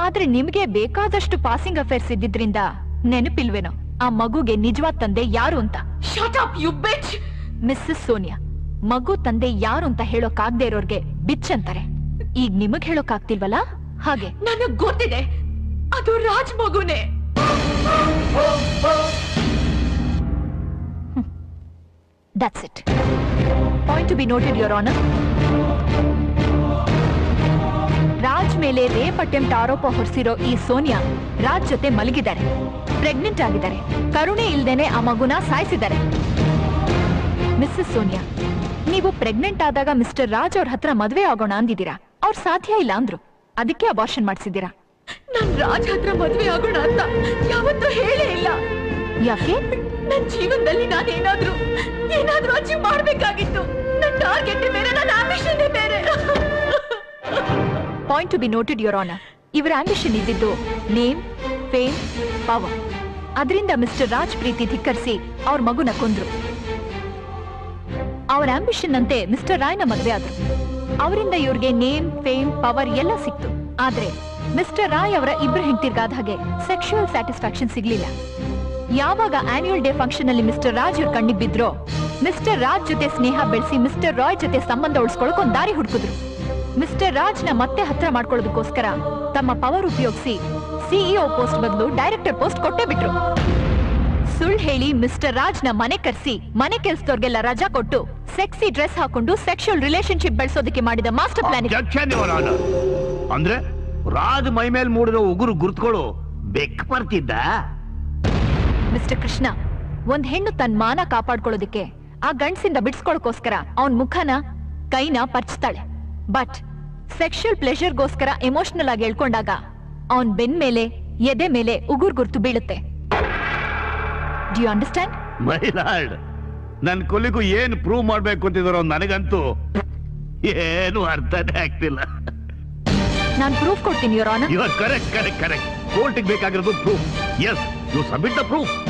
ಆದ್ರೆ ನಿಮ್ಗೆ ಬೇಕಾದಷ್ಟು ಪಾಸಿಂಗ್ ಅಫೇರ್ಸ್ ಇದ್ದಿದ್ರಿಂದ ನೆನಪಿಲ್ವೇನೋ ಆ ಮಗುಗೆ ನಿಜವಾದ ತಂದೆ ಯಾರು ಅಂತ shut up you bitch Mrs Sonia ಮಗು ತಂದೆ ಯಾರು ಅಂತ ಹೇಳೋಕಾಗ್ದೇ ಇರೋರ್ಗೆ ಬಿಚ್ ಅಂತಾರೆ ಈಗ ನಿಮಗ್ ಹೇಳೋಕಾಗ್ತಿಲ್ವಲ್ಲ ಹಾಗೆ ನನಗ್ ಗೊತ್ತಿದೆ ಅದು ರಾಜ್ ಮಗುನೇ that's it point to be noted your honour Raj ಮೇಲೆ ರೇಪ್ ಅಟೆಂಪ್ಟ್ ಆರೋಪ ಹೊರಿಸಿರೋ ಈ ಸೋನಿಯಾ ರಾಜ್ ಜೊತೆ ಮಲಗಿದ್ದಾರೆ ಪ್ರೆಗ್ನೆಂಟ್ ಆಗಿದ್ದಾರೆ ಕರುಣೆ ಇಲ್ದೇನೆ ಆ ಮಗುನ ಸಾಯಿಸಿದ್ದಾರೆ ಮಿಸ್ಸಸ್ ಸೋನಿಯಾ ನೀವು ಪ್ರೆಗ್ನೆಂಟ್ ಆದಾಗ ಮಿಸ್ಟರ್ ರಾಜ್ ಅವ್ರ ಹತ್ರ ಮದ್ವೆ ಆಗೋಣ ಅಂದಿದ್ದೀರಾ ಅವ್ರ ಸಾಧ್ಯ ಇಲ್ಲ ಅಂದ್ರು ಅದಕ್ಕೆ ಅಬಾರ್ಷನ್ ಮಾಡಿಸಿದ್ದೀರಾ ನಾನ್ ರಾಜ್ ಹತ್ರ ಮದ್ವೆ ಆಗೋಣ ಅಂತ ಯಾವತ್ತೂ ಹೇಳೇ ಇಲ್ಲ ಯಾಕೆ ನನ್ ಜೀವನದಲ್ಲಿ ನಾನು ಏನಾದ್ರೂ ಏನಾದ್ರೂ ಅಚೀವ್ ಮಾಡ್ಬೇಕಾಗಿತ್ತು ನನ್ ಟಾರ್ಗೆಟ್ ಬೇರೆ ನನ್ನ ಆಂಬಿಷನ್ ಬೇರೆ point to be noted your honour ಇವರ ಆಂಬಿಷನ್ ಇದ್ದಿದ್ದು ನೇಮ್ ಫೇಮ್ ಪವರ್ ಅದರಿಂದ ಮಿಸ್ಟರ್ ರಾಜ್ ಪ್ರೀತಿ ಧಿಕ್ಕರಿಸಿ ಅವ್ರ ಮಗುನ ಕೊಂದ್ರು ಅವ್ರ ಆಂಬಿಷನ್ ಅಂತೆ ಮಿಸ್ಟರ್ ರಾಯ್ನ ಮದ್ವೆ ಆದ್ರು ಅವರಿಂದ ಇವ್ರಿಗೆ ನೇಮ್ ಫೇಮ್ ಪವರ್ ಎಲ್ಲ ಸಿಕ್ತು ಆದ್ರೆ ಮಿಸ್ಟರ್ ರಾಯ್ ಅವರ ಇಬ್ರು ಹೆಂಡತಿರ್ಗಾದ ಹಾಗೆ ಸೆಕ್ಷುವಲ್ ಸ್ಯಾಟಿಸ್ಫ್ಯಾಕ್ಷನ್ ಸಿಗ್ಲಿಲ್ಲ ಯಾವಾಗ ಆನ್ಯುವಲ್ ಡೇ ಫಂಕ್ಷನ್ ಅಲ್ಲಿ ಮಿಸ್ಟರ್ ರಾಜ್ ಇವ್ರ ಕಣ್ಣಿಗೆ ಬಿದ್ರೋ ಮಿಸ್ಟರ್ ರಾಜ್ ಜೊತೆ ಸ್ನೇಹ ಬೆಳೆಸಿ ಮಿಸ್ಟರ್ ರಾಯ್ ಜೊತೆ ಸಂಬಂಧ ಉಳಿಸ್ಕೊಳಕ್ ಒಂದ್ ದಾರಿ ಹುಡುಕಿದ್ರು ಮಿಸ್ಟರ್ ರಾಜ್ನ ಮತ್ತೆ ಹತ್ರ ಮಾಡ್ಕೊಳ್ಳೋದಕ್ಕೋಸ್ಕರ ತಮ್ಮ ಪವರ್ ಉಪಯೋಗಿಸಿ ಸಿಇಒ ಪೋಸ್ಟ್ ಬದಲು ಡೈರೆಕ್ಟರ್ ಪೋಸ್ಟ್ ಕೊಟ್ಟೇ ಬಿಟ್ರು ಸುಳ್ಳು ಹೇಳಿ ಮಿಸ್ಟರ್ ರಾಜ್ನ ಮನೆ ಕರ್ಸಿ ಮನೆ ಕೆಲ್ಸದವ್ರಿಗೆಲ್ಲ ರಜಾ ಕೊಟ್ಟು ಸೆಕ್ಸಿ ಡ್ರೆಸ್ ಹಾಕೊಂಡು ಸೆಕ್ಷುವಲ್ ರಿಲೇಶನ್ಶಿಪ್ ಬೆಳೆಸೋದಕ್ಕೆ ಮಾಡಿದ ಮಾಸ್ಟರ್ ಪ್ಲಾನ್ ಇದು ಅಬ್ಜೆಕ್ಷನ್ ಯುವರ್ ಆನರ್ ಅಂದ್ರೆ ರಾಜ್ ಮೈ ಮೇಲ್ ಮೂಡಿರೋ ಉಗುರು ಗುರುತ್ಗಳು ಬೆಕ್ ಬರ್ತಿದ್ದ ಮಿಸ್ಟರ್ ಕೃಷ್ಣ ಒಂದ್ ಹೆಣ್ಣು ತನ್ನ ಮಾನ ಕಾಪಾಡ್ಕೊಳ್ಳೋದಕ್ಕೆ ಆ ಗಂಡ್ಸಿಂದ ಬಿಡ್ಸ್ಕೊಳಕೋಸ್ಕರ ಅವನ್ ಮುಖನ ಕೈನ ಪರ್ಚ್ತಾಳೆ ಬಟ್ ಸೆಕ್ಷುವಲ್ ಪ್ಲೆಷರ್ಗೋಸ್ಕರ ಎಮೋಷನಲ್ ಆಗಿ ಹೇಳ್ಕೊಂಡಾಗ ಅವನ್ ಬೆನ್ ಮೇಲೆ ಎದೆ ಮೇಲೆ ಉಗುರ್ ಗುರ್ತು ಬೀಳುತ್ತೆ do you understand my lord ನನ್ ಕೊಲ್ಲಿಗೂ ಏನ್ ಪ್ರೂವ್ ಮಾಡ್ಬೇಕು ಅಂತಿದಾರೋ ನನಗಂತೂ ಏನು ಅರ್ಥನೇ ಆಗ್ತಿಲ್ಲ ನಾನ್ ಪ್ರೂಫ್ ಕೊಡ್ತೀನಿ your honour you are correct correct correct ಕೋರ್ಟಿಗೆ ಬೇಕಾಗಿರೋದು proof yes you submit the proof